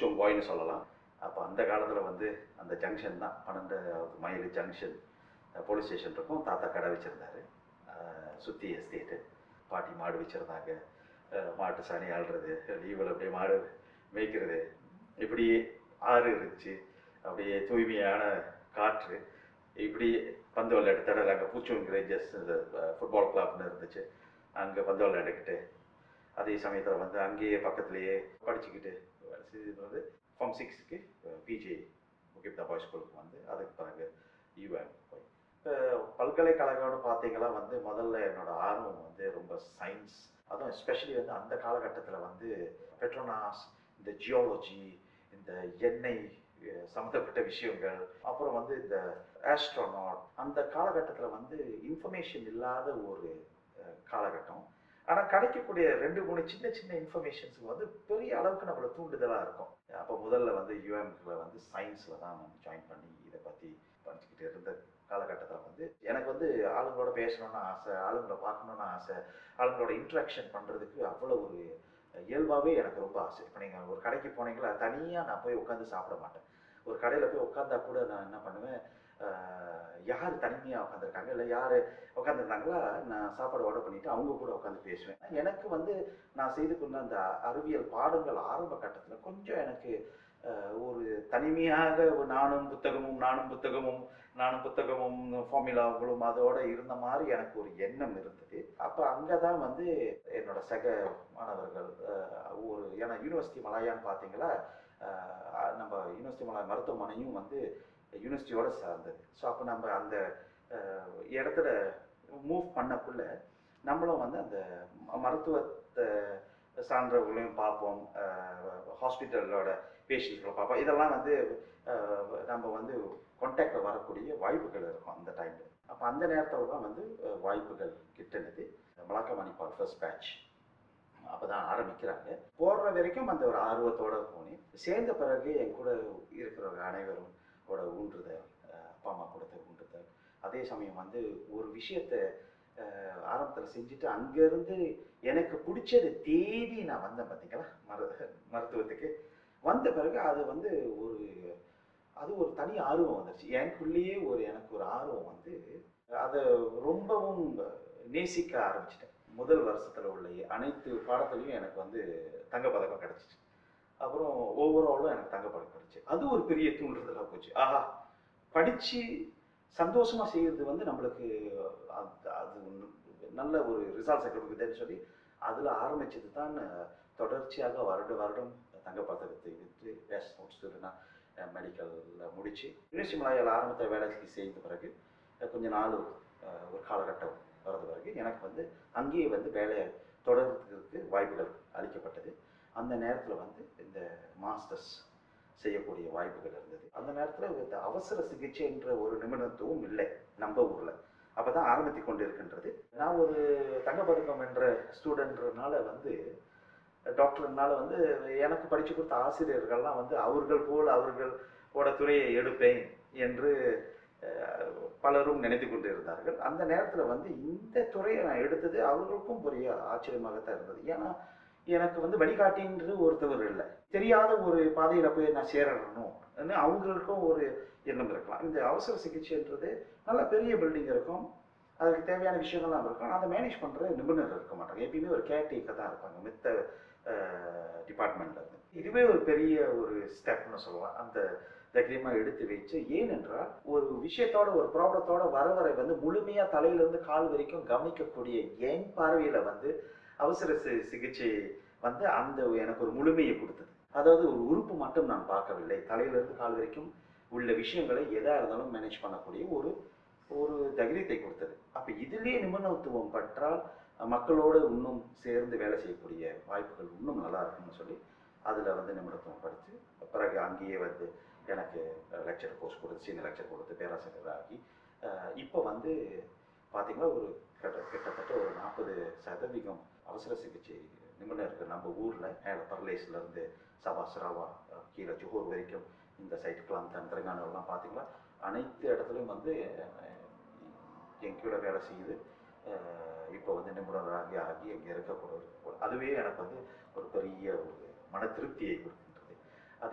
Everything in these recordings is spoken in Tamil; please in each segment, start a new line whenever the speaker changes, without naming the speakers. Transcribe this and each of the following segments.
பூச்சோங் பாய்னு சொல்லலாம் அப்போ அந்த காலத்தில் வந்து அந்த ஜங்ஷன் தான் பன்னெண்டு மைல் ஜங்ஷன் போலீஸ் ஸ்டேஷன் இருக்கும் தாத்தா கடை வச்சுருந்தாரு சுற்றி எஸ்டேட்டு பாட்டி மாடு வச்சுருந்தாங்க மாட்டு சாணி ஆள்றது லீவில் அப்படியே மாடு மேய்க்கிறது இப்படி ஆறு இருந்துச்சு அப்படியே தூய்மையான காற்று இப்படி பந்து விளையாட்டு தடவை அங்கே பூச்சோங் ரேஞ்சர்ஸ் ஃபுட்பால் கிளப்னு இருந்துச்சு அங்கே பந்து விளையாடிக்கிட்டு அதே சமயத்தில் வந்து அங்கேயே பக்கத்துலேயே படிச்சுக்கிட்டு வேலை செய்து வந்து ஃபார்ம் சிக்ஸுக்கு பிஜே முகிப்தா பாய்ஸ் ஸ்கூலுக்கு வந்து அதுக்கு பிறகு யூஎம் போய் அஹ் பல்கலைக்கழகம்னு பார்த்தீங்களா வந்து முதல்ல என்னோட ஆர்வம் வந்து ரொம்ப சயின்ஸ் அதுவும் எஸ்பெஷலி வந்து அந்த காலகட்டத்தில் வந்து பெட்ரோனாஸ் இந்த ஜியாலஜி இந்த எண்ணெய் அஹ் சம்மந்தப்பட்ட விஷயங்கள் அப்புறம் வந்து இந்த ஆஸ்ட்ரோனாட் அந்த காலகட்டத்தில் வந்து இன்ஃபர்மேஷன் இல்லாத ஒரு அஹ், காலகட்டம் ஆனால் கிடைக்கக்கூடிய ரெண்டு மூணு சின்ன சின்ன இன்ஃபர்மேஷன்ஸுக்கு வந்து பெரிய அளவுக்கு நம்மளை தூண்டுதலாக இருக்கும் அப்போ முதல்ல வந்து யூஎம்ல வந்து சயின்ஸில் தான் நான் ஜாயின் பண்ணி இதை பற்றி படிச்சுக்கிட்டு இருந்த காலகட்டத்தில் வந்து எனக்கு வந்து ஆளுங்களோட பேசணும்னு ஆசை ஆளுங்களை பார்க்கணும்னு ஆசை ஆளுங்களோட இன்ட்ராக்ஷன் பண்ணுறதுக்கு அவ்வளோ ஒரு இயல்பாகவே எனக்கு ரொம்ப ஆசை இப்போ நீங்கள் ஒரு கடைக்கு போனீங்களா தனியாக நான் போய் உட்காந்து சாப்பிட மாட்டேன் ஒரு கடையில் போய் உட்காந்தா கூட நான் என்ன பண்ணுவேன் ஆஹ் யார் தனிமையாக உட்காந்துருக்காங்க இல்லை யார் உட்காந்துருந்தாங்களா நான் சாப்பாடு ஆர்டர் பண்ணிவிட்டு அவங்க கூட உட்காந்து பேசுவேன் எனக்கு வந்து நான் செய்து கொண்ட அந்த அறிவியல் பாடங்கள் ஆரம்ப கட்டத்தில் கொஞ்சம் எனக்கு ஆஹ் ஒரு தனிமையாக ஒரு நானும் புத்தகமும் நானும் புத்தகமும் நானும் புத்தகமும் ஃபார்முலாங்களும் அதோட இருந்த மாதிரி எனக்கு ஒரு எண்ணம் இருந்தது அப்போ அங்கே தான் வந்து என்னோட சக மாணவர்கள் ஆஹ் ஒரு ஏன்னா யூனிவர்சிட்டி மலாயான்னு பார்த்தீங்களா ஆஹ் நம்ம யூனிவர்சிட்டி மலாய் மருத்துவமனையும் வந்து யூனிவர்சிட்டியோட சார்ந்தது ஸோ அப்போ நம்ம அந்த ஆஹ் இடத்துல மூவ் பண்ணக்குள்ள நம்மளும் வந்து அந்த ம- மருத்துவத்தை சார்ந்தவர்களையும் பார்ப்போம் ஹாஸ்பிட்டலோட பேஷண்ட்களை பார்ப்போம் இதெல்லாம் வந்து ஆஹ் நம்ம வந்து கான்டாக்டில் வரக்கூடிய வாய்ப்புகள் இருக்கும் அந்த டைமில் அப்போ அந்த நேரத்தில் தான் வந்து ஆஹ் வாய்ப்புகள் கிட்டினது மலாக்கா மணிப்பால் ஃபர்ஸ்ட் பேட்ச் அப்போ தான் ஆரம்பிக்கிறாங்க போடுற வரைக்கும் அந்த ஒரு ஆர்வத்தோட போனேன் சேர்ந்த பிறகு என் கூட இருக்கிறவங்க அனைவரும் ஓட ஊன்றுதல் அஹ் அப்பா அம்மா கொடுத்த ஊன்றுதல் அதே சமயம் வந்து ஒரு விஷயத்தை ஆரம்பத்தில் செஞ்சுட்டு அங்கேருந்து எனக்கு பிடிச்சதை தேடி நான் வந்தேன் பார்த்தீங்களா மரு மருத்துவத்துக்கு வந்த பிறகு அது வந்து ஒரு அது ஒரு தனி ஆர்வம் வந்துருச்சு எனக்குள்ளேயே ஒரு எனக்கு ஒரு ஆர்வம் வந்து அதை ரொம்பவும் நேசிக்க ஆரம்பிச்சிட்டேன் முதல் வருஷத்தில் உள்ள அனைத்து பாடத்துலையும் எனக்கு வந்து தங்கப்பதக்கம் கிடச்சிச்சு அப்புறம் ஓவராலும் எனக்கு தங்கப்பதக்கம் கிடச்சி அது ஒரு பெரிய தூண்டுதலாக போச்சு ஆஹா படித்து சந்தோஷமாக செய்கிறது வந்து நம்மளுக்கு அது அது ஒண்ணு நல்ல ஒரு ரிசல்ட்ஸை கொடுக்குதுன்னு சொல்லி அதில் ஆரம்பிச்சது தான் தொடர்ச்சியாக வருட வருடம் தங்கப்பதக்கத்தை விற்று பேஸ்ட் நோட்ஸ் நான் மெடிக்கலில் முடித்து யூனிவர்சிட்டி மலையாள ஆரம்பத்தில் வேலைக்கு செய்த பிறகு அஹ் கொஞ்ச நாள் அஹ் ஒரு காலகட்டம் வரது பிறகு எனக்கு வந்து அங்கேயே வந்து வேலையை தொடர்றதுக்கு வாய்ப்புகள் அளிக்கப்பட்டது அந்த நேரத்தில் வந்து இந்த மாஸ்டர்ஸ் செய்யக்கூடிய வாய்ப்புகள் இருந்தது அந்த நேரத்தில் இந்த அவசர சிகிச்சைன்ற ஒரு நிபுணத்துவம் இல்லை நம்ம ஊரில் அப்போ தான் ஆரம்பித்து கொண்டு இருக்கின்றது நான் ஒரு தங்கப்பதக்கம் என்ற ஸ்டூடெண்ட்னால வந்து டாக்டர்னால வந்து எனக்கு படித்து கொடுத்த ஆசிரியர்கள்லாம் வந்து அவர்கள் போல் அவர்களோட துறையை எடுப்பேன் என்று அஹ், பலரும் நினைத்து கொண்டு இருந்தார்கள் அந்த நேரத்தில் வந்து இந்த துறையை நான் எடுத்தது அவர்களுக்கும் பெரிய ஆச்சரியமாகத்தான் இருந்தது ஏன்னா எனக்கு வந்து வழிகாட்டின்ற ஒருத்தவர் இல்லை தெரியாத ஒரு பாதையில் போய் நான் சேரணும் அவங்களுக்கும் ஒரு எண்ணம் இருக்கலாம் இந்த அவசர சிகிச்சைன்றது நல்ல பெரிய பில்டிங் இருக்கும் அதுக்கு தேவையான விஷயங்கள்லாம் இருக்கும் அதை மேனேஜ் பண்ணுற நிபுணர் இருக்க மாட்டாங்க எப்பயுமே ஒரு கேர்டேக்கர் தான் இருப்பாங்க மித்த டிபார்ட்மெண்ட்ல இருந்து இதுவே ஒரு பெரிய ஒரு ஸ்டெப்னு சொல்லலாம் அந்த தைரியமாக எடுத்து வச்சு ஏனென்றால் ஒரு விஷயத்தோட ஒரு ப்ராப்ளத்தோட வர வர வந்து முழுமையாக தலையிலிருந்து கால் வரைக்கும் கவனிக்கக்கூடிய என் பார்வையில் வந்து அவசர சி- சிகிச்சை வந்து அந்த எனக்கு ஒரு முழுமையை கொடுத்தது அதாவது ஒரு உறுப்பு மட்டும் நான் பார்க்கவில்லை தலையிலிருந்து கால் வரைக்கும் உள்ள விஷயங்களை எதாக இருந்தாலும் மேனேஜ் பண்ணக்கூடிய ஒரு ஒரு தைரியத்தை கொடுத்தது அப்போ இதிலே நிபுணத்துவம் பற்றால் மக்களோடு இன்னும் சேர்ந்து வேலை செய்யக்கூடிய வாய்ப்புகள் இன்னும் நல்லா இருக்கும்னு சொல்லி அதில் வந்து நிபுணத்துவம் படித்து பிறகு அங்கேயே வந்து எனக்கு லெக்சர் போஸ்ட் கொடுத்து சீனியர் லெக்சர் கொடுத்து பேராசிரியர் ஆகி இப்போ வந்து பார்த்தீங்கன்னா ஒரு கிட்ட கிட்டத்தட்ட ஒரு நாற்பது சதவீதம் அவசர சிகிச்சை நிபுணர்கள் நம்ம ஊரில் மேலே பர்லேஸ்லேருந்து சபா சிராவா அஹ், கீழே ஜோஹர் வரைக்கும் இந்த சைட்டுக்கெலாம் தந்திரங்கானெல்லாம் பார்த்தீங்களா அனைத்து இடத்துலையும் வந்து அஹ், என் கீழே வேலை செய்யுது அஹ், இப்போ வந்து நிபுணராகி ஆகி அங்கே இருக்கக்கூடிய ஒரு- அதுவே எனக்கு வந்து ஒரு பெரிய ஒரு மன திருப்தியை கொடுக்கின்றது அதே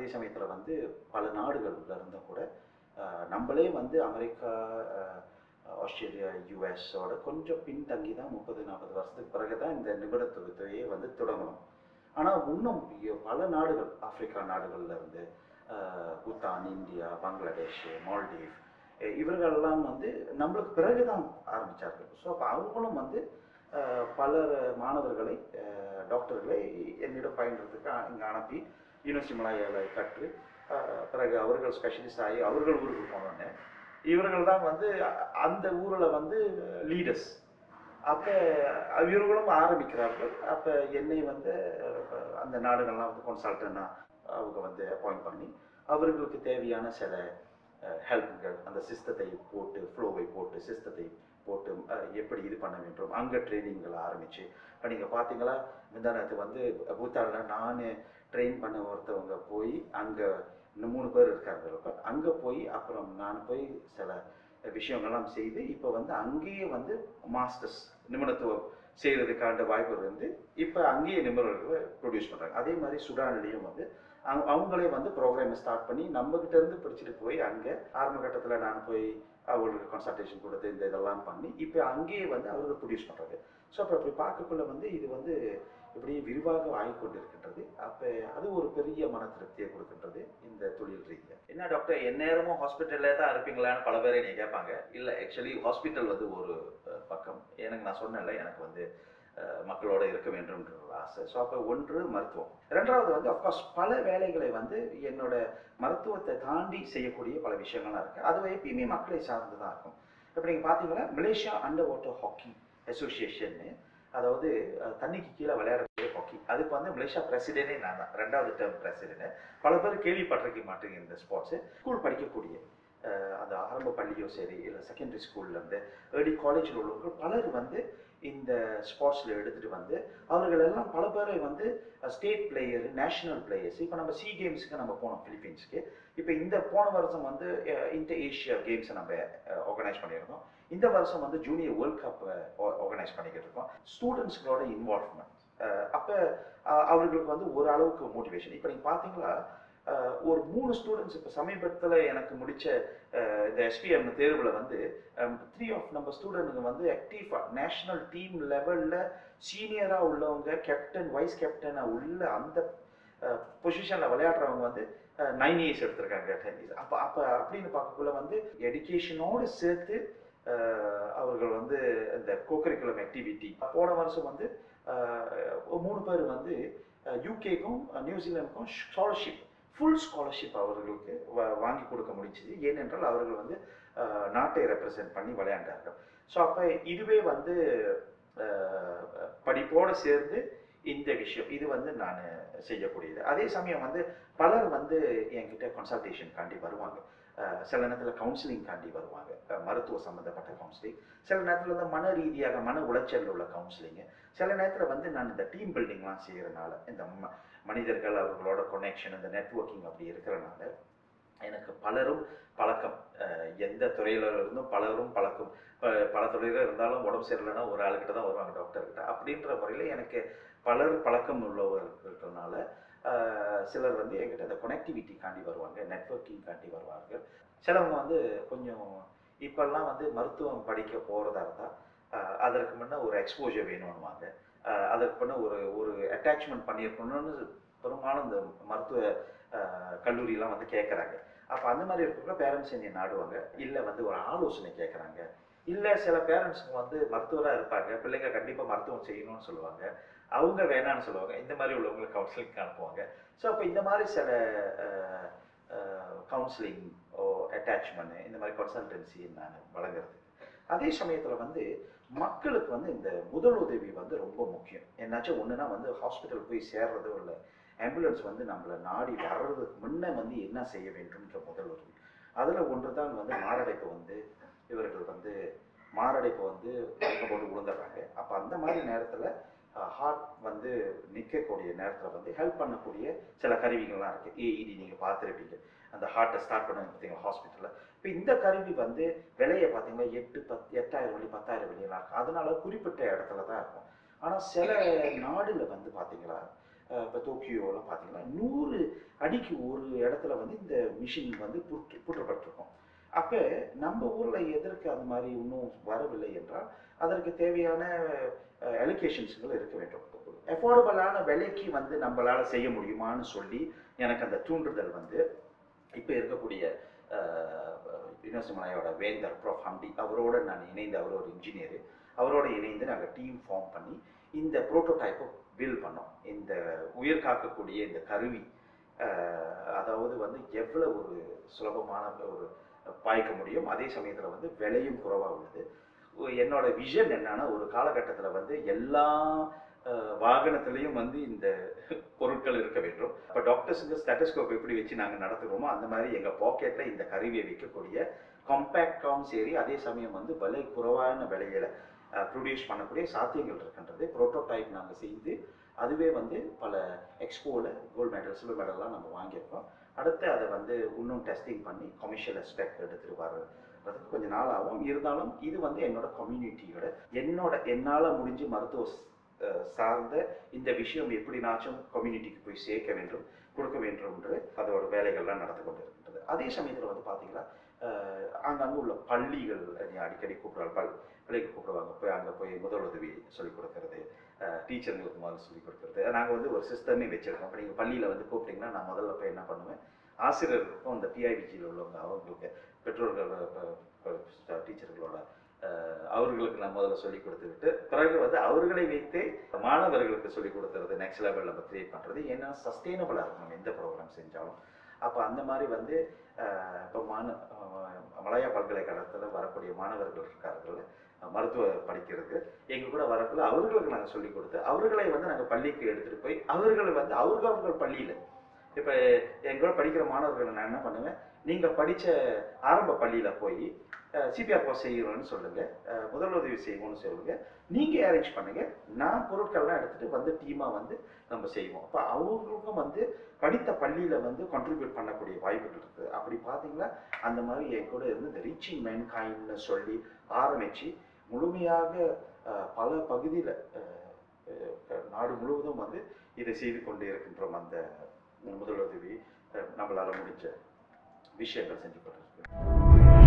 அதே சமயத்தில் வந்து பல நாடுகள்ல இருந்தும் கூட அஹ், நம்மளே வந்து அமெரிக்கா அஹ், ஆஸ்திரேலியா யூஎஸோட கொஞ்சம் பின்தங்கி தான் முப்பது நாற்பது வருஷத்துக்கு பிறகு தான் இந்த நிபுணத்துவத்தையே வந்து தொடங்கணும் ஆனால் இன்னும் இ- பல நாடுகள் ஆப்பிரிக்கா நாடுகள்ல இருந்து அஹ், பூட்டான் இந்தியா பங்களாதேஷ் மால்டீவ் அஹ் இவர்களெல்லாம் வந்து நம்மளுக்கு பிறகு தான் ஆரம்பித்தார்கள் ஸோ அப்போ அவங்களும் வந்து அஹ், பலர் மாணவர்களை அஹ், டாக்டர்களை என்னிடம் பயின்றதுக்கு இங்கே அனுப்பி யூனிவர்சிட்டி மலாயாவில் கற்று அஹ், பிறகு அவர்கள் ஸ்பெஷலிஸ்ட் ஆகி அவர்கள் ஊருக்கு போனோடனே இவர்கள் தான் வந்து அ- அந்த ஊரில் வந்து லீடர்ஸ் அப்போ இவர்களும் ஆரம்பிக்கிறார்கள் அப்போ என்னை வந்து அஹ், அந்த நாடுகள்லாம் வந்து கன்சல்டன்னா அவங்க வந்து அப்பாயிண்ட் பண்ணி அவர்களுக்கு தேவையான சில ஹெல்ப்புகள் அந்த சிஸ்டத்தை போட்டு ஃப்ளோவை போட்டு சிஸ்டத்தை போட்டு அஹ், எப்படி இது பண்ண வேண்டும் அங்கே ட்ரைனிங்கள் ஆரம்பிச்சு இப்போ நீங்கள் பார்த்தீங்களா முந்தானத்து வந்து பூத்தாளில் நான் ட்ரெயின் பண்ண ஒருத்தவங்க போய் அங்கே இன்னும் மூணு பேர் இருக்காங்க அங்கே போய் அப்புறம் நான் போய் சில விஷயங்கள்லாம் செய்து இப்போ வந்து அங்கேயே வந்து மாஸ்டர்ஸ் நிபுணத்துவம் செய்கிறதுக்கான வாய்ப்பு இருந்து இப்போ அங்கேயே நிபுணர்களை ப்ரொடியூஸ் பண்ணுறாங்க அதே மாதிரி சுடான்லேயும் வந்து அவங்க- அவங்களே வந்து ப்ரோக்ராமை ஸ்டார்ட் பண்ணி நம்மகிட்ட இருந்து படிச்சுட்டு போய் அங்கே ஆரம்ப கட்டத்தில் நான் போய் அவங்களுக்கு கன்சல்டேஷன் கொடுத்து இந்த இதெல்லாம் பண்ணி இப்போ அங்கேயே வந்து அவர்கள் ப்ரொடியூஸ் பண்ணுறாங்க ஸோ அப்போ அப்படி பார்க்கக்குள்ள வந்து இது வந்து இப்படி விரிவாக ஆகிக்கொண்டு இருக்கின்றது அப்போ அது ஒரு பெரிய மன திருப்தியை கொடுக்கின்றது இந்த தொழில் ரீதியாக
என்ன டாக்டர் எந்நேரமும் ஹாஸ்பிட்டல்லே தான் இருப்பீங்களான்னு பல பேர் என்னை கேட்பாங்க இல்லை ஆக்சுவலி ஹாஸ்பிட்டல் வந்து ஒரு அஹ், பக்கம் எனக்கு நான் சொன்னேன்ல எனக்கு வந்து அஹ், மக்களோட இருக்க வேண்டும்ன்ற ஒரு ஆசை ஸோ அப்போ ஒன்று மருத்துவம்
ரெண்டாவது வந்து அஃப்கோர்ஸ் பல வேலைகளை வந்து என்னோட மருத்துவத்தை தாண்டி செய்யக்கூடிய பல விஷயங்கள்லாம் இருக்குது அது எப்பயுமே மக்களை சார்ந்து தான் இருக்கும் இப்போ நீங்கள் பார்த்தீங்கன்னா மலேசியா அண்டர் வாட்டர் ஹாக்கி அசோசியேஷன்னு அதாவது அஹ், தண்ணிக்கு கீழே விளையாடக்கூடிய ஹாக்கி அதுக்கு வந்து மலேசியா பிரசிடென்டே நான் தான் ரெண்டாவது டேர்ம் பிரசிடென்ட் பல பேர் கேள்விப்பட்டிருக்க மாட்டேங்க இந்த ஸ்போர்ட்ஸு ஸ்கூல் படிக்கக்கூடிய அஹ், அந்த ஆரம்ப பள்ளியோ சரி இல்லை செகண்டரி ஸ்கூல்லேருந்து ஏர்லி காலேஜில் உள்ளவங்க பலர் வந்து இந்த ஸ்போர்ட்ஸில் எடுத்துகிட்டு வந்து அவர்கள் எல்லாம் பல பேரை வந்து ஸ்டேட் பிளேயர் நேஷனல் பிளேயர்ஸ் இப்போ நம்ம சி கேம்ஸுக்கு நம்ம போனோம் பிலிப்பீன்ஸ்க்கு இப்போ இந்த போன வருஷம் வந்து இன்டர் ஏஷியா கேம்ஸை நம்ம ஆர்கனைஸ் பண்ணியிருக்கோம் இந்த வருஷம் வந்து ஜூனியர் வேர்ல்ட் கப் ஆர்கனைஸ் பண்ணிக்கிட்டு இருக்கோம் ஸ்டூடெண்ட்ஸ்களோட இன்வால்வ்மெண்ட் அப்போ அவர்களுக்கு வந்து ஒரு அளவுக்கு மோட்டிவேஷன் இப்போ நீங்கள் பார்த்தீங்களா அஹ், ஒரு மூணு ஸ்டூடெண்ட்ஸ் இப்போ சமீபத்தில் எனக்கு முடிச்ச அஹ், இந்த எஸ்பிஎம் தேர்வில் வந்து த்ரீ ஆஃப் நம்ம ஸ்டூடெண்ட்டுங்க வந்து ஆக்டிவாக நேஷனல் டீம் லெவலில் சீனியராக உள்ளவங்க கேப்டன் வைஸ் கேப்டனாக உள்ள அந்த பொசிஷனில் விளையாடுறவங்க வந்து நைன் இயர்ஸ் எடுத்திருக்காங்க டென் இயர்ஸ் அப்போ அப்போ அப்படின்னு பார்க்கக்குள்ள வந்து எடுகேஷனோடு சேர்த்து அஹ், அவர்கள் வந்து இந்த கோகரிக்குலம் ஆக்டிவிட்டி போன வருஷம் வந்து அஹ், மூணு பேர் வந்து யூகேக்கும் நியூசிலாந்துக்கும் ஸ்காலர்ஷிப் ஃபுல் ஸ்காலர்ஷிப் அவர்களுக்கு வா- வாங்கி கொடுக்க முடிஞ்சுது ஏனென்றால் அவர்கள் வந்து அஹ், நாட்டை ரெப்ரசன்ட் பண்ணி விளையாண்டார்கள் ஸோ அப்போ இதுவே வந்து அஹ், படிப்போடு சேர்ந்து இந்த விஷயம் இது வந்து நான் செய்யக்கூடியது அதே சமயம் வந்து பலர் வந்து என்கிட்ட கன்சல்டேஷன் காண்டி வருவாங்க அஹ், சில நேரத்தில் கவுன்சிலிங் காண்டி வருவாங்க அஹ், மருத்துவ சம்மந்தப்பட்ட கவுன்சிலிங் சில நேரத்தில் வந்து மன ரீதியாக மன உளைச்சல் உள்ள கவுன்சிலிங்கு சில நேரத்தில் வந்து நான் இந்த டீம் பில்டிங்லாம் செய்கிறனால இந்த ம- மனிதர்கள் அவர்களோட கொனெக்ஷன் இந்த நெட்வொர்க்கிங் அப்படி இருக்கிறனால எனக்கு பலரும் பழக்கம் அஹ், எந்த துறையில இருந்தும் பலரும் பழக்கம் இப்போ பல துறையில் இருந்தாலும் உடம்பு சரியில்லைன்னா ஒரு ஆளுக்கிட்ட தான் வருவாங்க டாக்டர்கிட்ட அப்படின்ற முறையில் எனக்கு பலர் பழக்கம் உள்ளவர் இருக்கிறதுனால அஹ், சிலர் வந்து என்கிட்ட இந்த கொனெக்டிவிட்டி காண்டி வருவாங்க நெட்வொர்க்கிங் காண்டி வருவார்கள் சிலவங்க வந்து கொஞ்சம் இப்பெல்லாம் வந்து மருத்துவம் படிக்க போகிறதா இருந்தால் அதற்கு முன்ன ஒரு எக்ஸ்போஜர் வேணும்னுவாங்க அஹ், அதற்கு முன்ன ஒரு ஒரு அட்டாச்மெண்ட் பண்ணியிருக்கணும்னு பெரும்பாலும் இந்த மருத்துவ அஹ், கல்லூரியெல்லாம் வந்து கேட்குறாங்க அப்போ அந்த மாதிரி இருக்கிற பேரண்ட்ஸ் என்னை நாடுவாங்க இல்லை வந்து ஒரு ஆலோசனை கேட்குறாங்க இல்லை சில பேரண்ட்ஸுங்க வந்து மருத்துவராக இருப்பாங்க பிள்ளைங்க கண்டிப்பாக மருத்துவம் செய்யணும்னு சொல்லுவாங்க அவங்க வேணான்னு சொல்லுவாங்க இந்த மாதிரி உள்ளவங்களுக்கு கவுன்சிலிங் அனுப்புவாங்க ஸோ அப்போ இந்த மாதிரி சில கவுன்சிலிங் ஓ அட்டாச்மெண்ட் இந்த மாதிரி கன்சல்டன்சி நான் வழங்குறது அதே சமயத்தில் வந்து மக்களுக்கு வந்து இந்த முதல் உதவி வந்து ரொம்ப முக்கியம் என்னாச்சும் ஒன்றுனா வந்து ஹாஸ்பிட்டல் போய் சேர்றதோ இல்லை ஆம்புலன்ஸ் வந்து நம்மளை நாடி வர்றதுக்கு முன்ன வந்து என்ன செய்ய வேண்டும்ன்ற முதல் உதவி அதில் ஒன்று தான் வந்து மாரடைப்பு வந்து இவர்கள் வந்து மாரடைப்பு வந்து மயக்கம் போட்டு விழுந்துடுறாங்க அப்போ அந்த மாதிரி நேரத்தில் ஹார்ட் வந்து நிற்கக்கூடிய நேரத்தில் வந்து ஹெல்ப் பண்ணக்கூடிய சில கருவிகள்லாம் இருக்குது ஏஇடி நீங்கள் பார்த்துருப்பீங்க அந்த ஹார்ட்டை ஸ்டார்ட் பண்ணுவாங்க பார்த்தீங்களா ஹாஸ்பிட்டலில் இப்போ இந்த கருவி வந்து விலையை பார்த்தீங்கன்னா எட்டு பத் எட்டாயிரம் வழி பத்தாயிரம் வழியெல்லாம் இருக்கும் அதனால குறிப்பிட்ட இடத்துல தான் இருக்கும் ஆனால் சில நாடுல வந்து பார்த்தீங்களா இப்போ டோக்கியோலாம் பார்த்தீங்கன்னா நூறு அடிக்கு ஒரு இடத்துல வந்து இந்த மிஷின் வந்து புற்று புற்றப்பட்டிருக்கும் அப்போ நம்ம ஊரில் எதற்கு அந்த மாதிரி இன்னும் வரவில்லை என்றால் அதற்கு தேவையான அலிகேஷன்ஸுகள் இருக்க வேண்டும் அஃபோர்டபுளான விலைக்கு வந்து நம்மளால் செய்ய முடியுமான்னு சொல்லி எனக்கு அந்த தூண்டுதல் வந்து இப்போ இருக்கக்கூடிய யூனிவர்சிட்டி மலையோட வேந்தர் ப்ரோஃப் ஹம்டி அவரோட நான் இணைந்து அவர் ஒரு இன்ஜினியர் அவரோட இணைந்து நாங்கள் டீம் ஃபார்ம் பண்ணி இந்த ப்ரோட்டோடைப்பை பில்ட் பண்ணோம் இந்த உயிர் காக்கக்கூடிய இந்த கருவி அஹ், அதாவது வந்து எவ்வளோ ஒரு சுலபமான ஒரு பாய்க்க முடியும் அதே சமயத்தில் வந்து விலையும் குறைவாக உள்ளது ஒ- என்னோட விஷன் என்னன்னா ஒரு காலகட்டத்தில் வந்து எல்லா அஹ், வாகனத்திலையும் வந்து இந்த பொருட்கள் இருக்க வேண்டும் இப்போ டாக்டர்ஸுங்க ஸ்டெட்டஸ்கோப் எப்படி வச்சு நாங்கள் நடத்துகிறோமோ அந்த மாதிரி எங்கள் பாக்கெட்டில் இந்த கருவியை வைக்கக்கூடிய காம்பேக்டாகவும் சரி அதே சமயம் வந்து விலை குறைவான விலையில ப்ரொடியூஸ் பண்ணக்கூடிய சாத்தியங்கள் இருக்கின்றது ப்ரோட்டோடைப் நாங்கள் செய்து அதுவே வந்து பல எக்ஸ்போவில் கோல்டு மெடல் சில்வர் மெடல்லாம் நம்ம வாங்கியிருக்கோம் அடுத்து அதை வந்து இன்னும் டெஸ்டிங் பண்ணி கமர்ஷியல் எஸ்பெக்ட் எடுத்துகிட்டு வர்றதுக்கு கொஞ்சம் நாள் ஆகும் இருந்தாலும் இது வந்து என்னோட கம்யூனிட்டியோட என்னோட என்னால் முடிஞ்சு மருத்துவ ஸ்- அஹ் சார்ந்த இந்த விஷயம் எப்படினாச்சும் கம்யூனிட்டிக்கு போய் சேர்க்க வேண்டும் கொடுக்க வேண்டும் என்று அதோட வேலைகள்லாம் நடந்து கொண்டு இருக்கின்றது அதே சமயத்தில் வந்து பார்த்தீங்கன்னா அஹ் அங்கங்க உள்ள பள்ளிகள் நீ அடிக்கடி கூப்பிடுவாங்க பல் பிள்ளைக்கு கூப்பிடுவாங்க போய் அங்கே போய் முதல் உதவி சொல்லிக் கொடுக்கறது டீச்சருங்களுக்கு முதல்ல சொல்லிக் கொடுக்கறது நாங்கள் வந்து ஒரு சிஸ்டமே வச்சிருக்கோம் அப்போ நீங்கள் பள்ளியில் வந்து கூப்பிட்டீங்கன்னா நான் முதல்ல போய் என்ன பண்ணுவேன் ஆசிரியர்களுக்கும் அந்த பிஐவிஜியில் உள்ளவங்க அவங்களுக்கு பெற்றோர்கள் டீச்சர்களோட அஹ், அவர்களுக்கு நான் முதல்ல சொல்லிக் கொடுத்துக்கிட்டு பிறகு வந்து அவர்களை வைத்து மாணவர்களுக்கு சொல்லிக் கொடுக்கறது நெக்ஸ்ட் லெவல் நம்ம கிரியேட் பண்ணுறது ஏன்னா சஸ்டெயினபிளாக இருக்கணும் எந்த ப்ரோக்ராம் செஞ்சாலும் அப்போ அந்த மாதிரி வந்து அஹ், இப்போ மாண அஹ், மலாயா பல்கலைக்கழகத்தில் வரக்கூடிய மாணவர்கள் இருக்கார்கள் மருத்துவ படிக்கிறது எங்கள் கூட வரக்குள்ள அவர்களுக்கு நாங்கள் சொல்லிக் கொடுத்து அவர்களை வந்து நாங்கள் பள்ளிக்கு எடுத்துகிட்டு போய் அவர்களை வந்து அவர்கள் அவர்கள் பள்ளியில் இப்போ என் கூட படிக்கிற மாணவர்களை நான் என்ன பண்ணுவேன் நீங்கள் படித்த ஆரம்ப பள்ளியில் போய் சிபிஆர் கோர்ஸ் செய்யணும்னு சொல்லுங்கள் முதல் உதவி செய்வோம்னு சொல்லுங்கள் நீங்கள் அரேஞ்ச் பண்ணுங்கள் நான் பொருட்கள்லாம் எடுத்துகிட்டு வந்து டீமாக வந்து நம்ம செய்வோம் அப்போ அவங்களுக்கும் வந்து படித்த பள்ளியில் வந்து கான்ட்ரிபியூட் பண்ணக்கூடிய வாய்ப்புகள் இருக்குது அப்படி பார்த்தீங்கன்னா அந்த மாதிரி என் கூட இருந்து இந்த ரீச்சிங் மேன்கைண்ட்னு சொல்லி ஆரம்பித்து முழுமையாக அஹ், பல பகுதியில் நாடு முழுவதும் வந்து இதை செய்து கொண்டு இருக்கின்றோம் அந்த முதலுதவி அஹ், நம்மளால முடிஞ்ச விஷயங்கள் செஞ்சு கொண்டிருக்கிறோம்